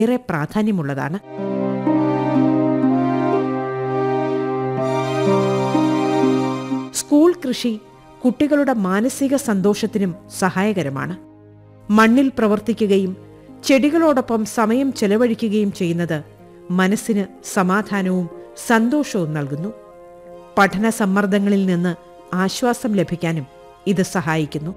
ഏറെ പ്രാധാന്യമുള്ളതാണ് സ്കൂൾ കൃഷി കുട്ടികളുടെ മാനസിക സന്തോഷത്തിനും സഹായകരമാണ് മണ്ണിൽ പ്രവർത്തിക്കുകയും ചെടികളോടൊപ്പം സമയം ചെലവഴിക്കുകയും ചെയ്യുന്നത് മനസ്സിന് സമാധാനവും സന്തോഷവും നൽകുന്നു പഠന സമ്മർദ്ദങ്ങളിൽ നിന്ന് ആശ്വാസം ലഭിക്കാനും ഇത് സഹായിക്കുന്നു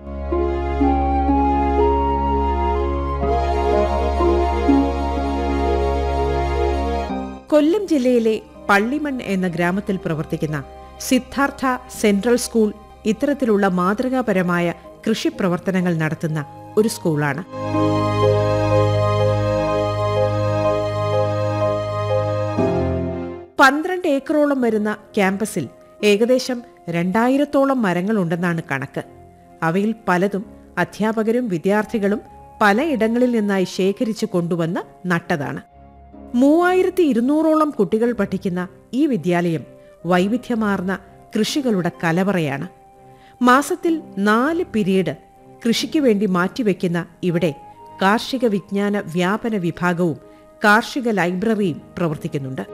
കൊല്ലം ജില്ലയിലെ പള്ളിമൺ എന്ന ഗ്രാമത്തിൽ പ്രവർത്തിക്കുന്ന സിദ്ധാർത്ഥ സെൻട്രൽ സ്കൂൾ ഇത്തരത്തിലുള്ള മാതൃകാപരമായ കൃഷി പ്രവർത്തനങ്ങൾ നടത്തുന്ന ഒരു സ്കൂളാണ് പന്ത്രണ്ട് ഏക്കറോളം വരുന്ന ക്യാമ്പസിൽ ഏകദേശം രണ്ടായിരത്തോളം മരങ്ങളുണ്ടെന്നാണ് കണക്ക് അവയിൽ പലതും അധ്യാപകരും വിദ്യാർത്ഥികളും പലയിടങ്ങളിൽ നിന്നായി ശേഖരിച്ചു കൊണ്ടുവന്ന് നട്ടതാണ് മൂവായിരത്തി ഇരുന്നൂറോളം കുട്ടികൾ പഠിക്കുന്ന ഈ വിദ്യാലയം വൈവിധ്യമാർന്ന കൃഷികളുടെ കലവറയാണ് മാസത്തിൽ നാല് പിരീഡ് കൃഷിക്ക് വേണ്ടി മാറ്റിവെക്കുന്ന ഇവിടെ കാർഷിക വിജ്ഞാന വ്യാപന വിഭാഗവും കാർഷിക ലൈബ്രറിയും പ്രവർത്തിക്കുന്നുണ്ട്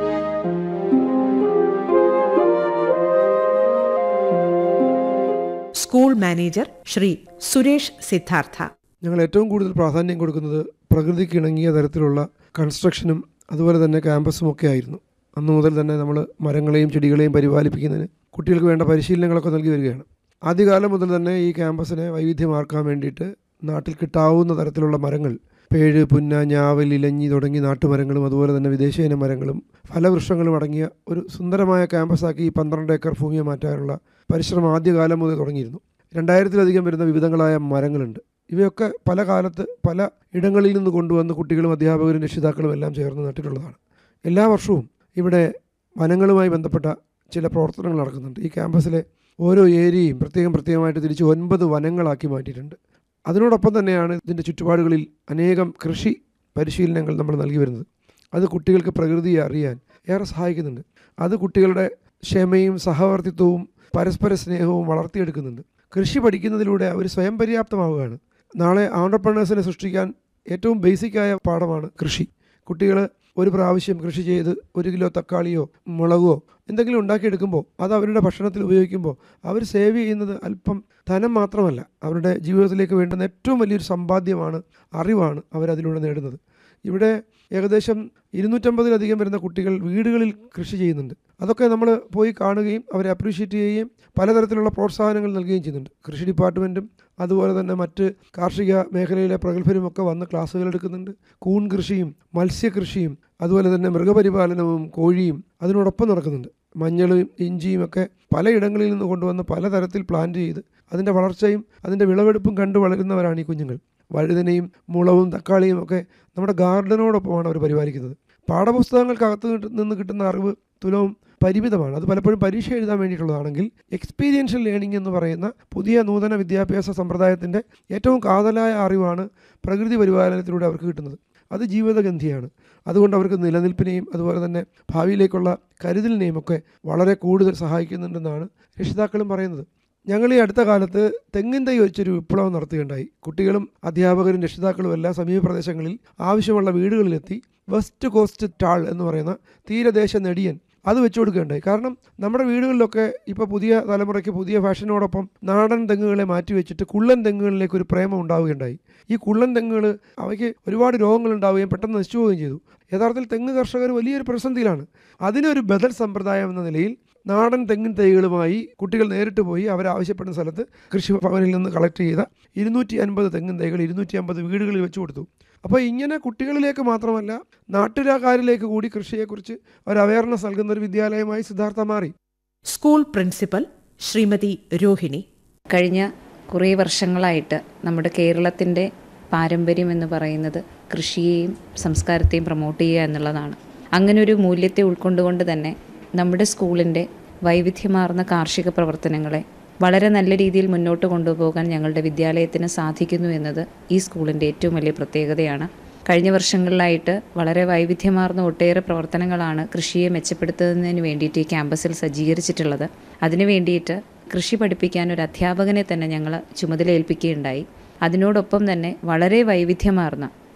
സ്കൂൾ മാനേജർ ശ്രീ സുരേഷ് സിദ്ധാർത്ഥ ഞങ്ങൾ ഏറ്റവും കൂടുതൽ പ്രാധാന്യം കൊടുക്കുന്നത് പ്രകൃതിക്ക് ഇണങ്ങിയ തരത്തിലുള്ള കൺസ്ട്രക്ഷനും അതുപോലെ തന്നെ ക്യാമ്പസും ഒക്കെ ആയിരുന്നു അന്നു മുതൽ തന്നെ നമ്മൾ മരങ്ങളെയും ചെടികളെയും പരിപാലിപ്പിക്കുന്നതിന് കുട്ടികൾക്ക് വേണ്ട പരിശീലനങ്ങളൊക്കെ നൽകി വരികയാണ് ആദ്യകാലം മുതൽ തന്നെ ഈ ക്യാമ്പസിനെ വൈവിധ്യമാർക്കാൻ വേണ്ടിയിട്ട് നാട്ടിൽ കിട്ടാവുന്ന തരത്തിലുള്ള മരങ്ങൾ പേഴ് പുന്ന ഞാവൽ ഇലഞ്ഞി തുടങ്ങി നാട്ടുമരങ്ങളും അതുപോലെ തന്നെ വിദേശീയ മരങ്ങളും ഫലവൃക്ഷങ്ങളും അടങ്ങിയ ഒരു സുന്ദരമായ ക്യാമ്പസാക്കി ഈ പന്ത്രണ്ട് ഏക്കർ ഭൂമിയെ മാറ്റാനുള്ള പരിശ്രമം ആദ്യകാലം മുതൽ തുടങ്ങിയിരുന്നു രണ്ടായിരത്തിലധികം വരുന്ന വിവിധങ്ങളായ മരങ്ങളുണ്ട് ഇവയൊക്കെ പല കാലത്ത് പല ഇടങ്ങളിൽ നിന്ന് കൊണ്ടുവന്ന് കുട്ടികളും അധ്യാപകരും രക്ഷിതാക്കളും എല്ലാം ചേർന്ന് നട്ടിട്ടുള്ളതാണ് എല്ലാ വർഷവും ഇവിടെ വനങ്ങളുമായി ബന്ധപ്പെട്ട ചില പ്രവർത്തനങ്ങൾ നടക്കുന്നുണ്ട് ഈ ക്യാമ്പസിലെ ഓരോ ഏരിയയും പ്രത്യേകം പ്രത്യേകമായിട്ട് തിരിച്ച് ഒൻപത് വനങ്ങളാക്കി മാറ്റിയിട്ടുണ്ട് അതിനോടൊപ്പം തന്നെയാണ് ഇതിൻ്റെ ചുറ്റുപാടുകളിൽ അനേകം കൃഷി പരിശീലനങ്ങൾ നമ്മൾ നൽകി വരുന്നത് അത് കുട്ടികൾക്ക് പ്രകൃതിയെ അറിയാൻ ഏറെ സഹായിക്കുന്നുണ്ട് അത് കുട്ടികളുടെ ക്ഷമയും സഹവർത്തിത്വവും പരസ്പര സ്നേഹവും വളർത്തിയെടുക്കുന്നുണ്ട് കൃഷി പഠിക്കുന്നതിലൂടെ അവർ സ്വയം പര്യാപ്തമാവുകയാണ് നാളെ ആണ്ടർപ്രണേഴ്സിനെ സൃഷ്ടിക്കാൻ ഏറ്റവും ബേസിക്കായ പാഠമാണ് കൃഷി കുട്ടികൾ ഒരു പ്രാവശ്യം കൃഷി ചെയ്ത് ഒരു കിലോ തക്കാളിയോ മുളകോ എന്തെങ്കിലും ഉണ്ടാക്കിയെടുക്കുമ്പോൾ അത് അവരുടെ ഭക്ഷണത്തിൽ ഉപയോഗിക്കുമ്പോൾ അവർ സേവ് ചെയ്യുന്നത് അല്പം ധനം മാത്രമല്ല അവരുടെ ജീവിതത്തിലേക്ക് വേണ്ടുന്ന ഏറ്റവും വലിയൊരു സമ്പാദ്യമാണ് അറിവാണ് അവരതിലൂടെ നേടുന്നത് ഇവിടെ ഏകദേശം ഇരുന്നൂറ്റമ്പതിലധികം വരുന്ന കുട്ടികൾ വീടുകളിൽ കൃഷി ചെയ്യുന്നുണ്ട് അതൊക്കെ നമ്മൾ പോയി കാണുകയും അവരെ അപ്രീഷിയേറ്റ് ചെയ്യുകയും പലതരത്തിലുള്ള പ്രോത്സാഹനങ്ങൾ നൽകുകയും ചെയ്യുന്നുണ്ട് കൃഷി ഡിപ്പാർട്ട്മെൻറ്റും അതുപോലെ തന്നെ മറ്റ് കാർഷിക മേഖലയിലെ പ്രഗത്ഭരും ഒക്കെ വന്ന് ക്ലാസ്സുകൾ എടുക്കുന്നുണ്ട് കൂൺ കൃഷിയും മത്സ്യകൃഷിയും അതുപോലെ തന്നെ മൃഗപരിപാലനവും കോഴിയും അതിനോടൊപ്പം നടക്കുന്നുണ്ട് മഞ്ഞളും ഇഞ്ചിയും ഒക്കെ പലയിടങ്ങളിൽ നിന്ന് കൊണ്ടുവന്ന് പലതരത്തിൽ പ്ലാന്റ് ചെയ്ത് അതിൻ്റെ വളർച്ചയും അതിൻ്റെ വിളവെടുപ്പും കണ്ടു വളരുന്നവരാണ് ഈ കുഞ്ഞുങ്ങൾ വഴുതനയും മുളവും തക്കാളിയും ഒക്കെ നമ്മുടെ ഗാർഡനോടൊപ്പമാണ് അവർ പരിപാലിക്കുന്നത് പാഠപുസ്തകങ്ങൾക്കകത്ത് നിന്ന് കിട്ടുന്ന അറിവ് തുലവും പരിമിതമാണ് അത് പലപ്പോഴും പരീക്ഷ എഴുതാൻ വേണ്ടിയിട്ടുള്ളതാണെങ്കിൽ എക്സ്പീരിയൻഷ്യൽ ലേണിംഗ് എന്ന് പറയുന്ന പുതിയ നൂതന വിദ്യാഭ്യാസ സമ്പ്രദായത്തിൻ്റെ ഏറ്റവും കാതലായ അറിവാണ് പ്രകൃതി പരിപാലനത്തിലൂടെ അവർക്ക് കിട്ടുന്നത് അത് ജീവിതഗന്ധിയാണ് അതുകൊണ്ട് അവർക്ക് നിലനിൽപ്പിനെയും അതുപോലെ തന്നെ ഭാവിയിലേക്കുള്ള കരുതലിനെയും ഒക്കെ വളരെ കൂടുതൽ സഹായിക്കുന്നുണ്ടെന്നാണ് രക്ഷിതാക്കളും പറയുന്നത് ഞങ്ങൾ ഈ അടുത്ത കാലത്ത് തെങ്ങിൻ തൈ വെച്ചൊരു വിപ്ലവം നടത്തുകയുണ്ടായി കുട്ടികളും അധ്യാപകരും രക്ഷിതാക്കളും എല്ലാ സമീപ പ്രദേശങ്ങളിൽ ആവശ്യമുള്ള വീടുകളിലെത്തി വെസ്റ്റ് കോസ്റ്റ് ടാൾ എന്ന് പറയുന്ന തീരദേശ നെടിയൻ അത് വെച്ചു കൊടുക്കുകയുണ്ടായി കാരണം നമ്മുടെ വീടുകളിലൊക്കെ ഇപ്പോൾ പുതിയ തലമുറയ്ക്ക് പുതിയ ഫാഷനോടൊപ്പം നാടൻ തെങ്ങുകളെ മാറ്റി വെച്ചിട്ട് കുള്ളൻ തെങ്ങുകളിലേക്ക് ഒരു പ്രേമം ഉണ്ടാവുകയുണ്ടായി ഈ കുള്ളൻ തെങ്ങുകൾ അവയ്ക്ക് ഒരുപാട് രോഗങ്ങൾ ഉണ്ടാവുകയും പെട്ടെന്ന് നശിച്ചു പോവുകയും ചെയ്തു യഥാർത്ഥത്തിൽ തെങ്ങ് കർഷകർ വലിയൊരു പ്രതിസന്ധിയിലാണ് അതിനൊരു ബദൽ സമ്പ്രദായം എന്ന നിലയിൽ നാടൻ തെങ്ങിൻ തൈകളുമായി കുട്ടികൾ നേരിട്ട് പോയി അവരാവശ്യപ്പെടുന്ന സ്ഥലത്ത് കൃഷിഭവനിൽ നിന്ന് കളക്ട് ചെയ്ത ഇരുന്നൂറ്റി അൻപത് തെങ്ങിൻ തൈകൾ ഇരുന്നൂറ്റി അമ്പത് വീടുകളിൽ വെച്ച് കൊടുത്തു അപ്പോൾ ഇങ്ങനെ കുട്ടികളിലേക്ക് മാത്രമല്ല നാട്ടുകാരിലേക്ക് കൂടി കൃഷിയെക്കുറിച്ച് ഒരു അവയർനെസ് നൽകുന്ന ഒരു വിദ്യാലയമായി സിദ്ധാർത്ഥ മാറി സ്കൂൾ പ്രിൻസിപ്പൽ ശ്രീമതി രോഹിണി കഴിഞ്ഞ കുറേ വർഷങ്ങളായിട്ട് നമ്മുടെ കേരളത്തിൻ്റെ പാരമ്പര്യം എന്ന് പറയുന്നത് കൃഷിയെയും സംസ്കാരത്തെയും പ്രൊമോട്ട് ചെയ്യുക എന്നുള്ളതാണ് അങ്ങനെ ഒരു മൂല്യത്തെ ഉൾക്കൊണ്ടുകൊണ്ട് തന്നെ നമ്മുടെ സ്കൂളിൻ്റെ വൈവിധ്യമാർന്ന കാർഷിക പ്രവർത്തനങ്ങളെ വളരെ നല്ല രീതിയിൽ മുന്നോട്ട് കൊണ്ടുപോകാൻ ഞങ്ങളുടെ വിദ്യാലയത്തിന് സാധിക്കുന്നു എന്നത് ഈ സ്കൂളിൻ്റെ ഏറ്റവും വലിയ പ്രത്യേകതയാണ് കഴിഞ്ഞ വർഷങ്ങളിലായിട്ട് വളരെ വൈവിധ്യമാർന്ന ഒട്ടേറെ പ്രവർത്തനങ്ങളാണ് കൃഷിയെ മെച്ചപ്പെടുത്തുന്നതിന് വേണ്ടിയിട്ട് ഈ ക്യാമ്പസിൽ സജ്ജീകരിച്ചിട്ടുള്ളത് അതിനു വേണ്ടിയിട്ട് കൃഷി പഠിപ്പിക്കാൻ ഒരു അധ്യാപകനെ തന്നെ ഞങ്ങൾ ചുമതല ഏൽപ്പിക്കുകയുണ്ടായി അതിനോടൊപ്പം തന്നെ വളരെ വൈവിധ്യമാർന്ന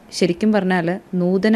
ശരിക്കും പറഞ്ഞാൽ നൂതന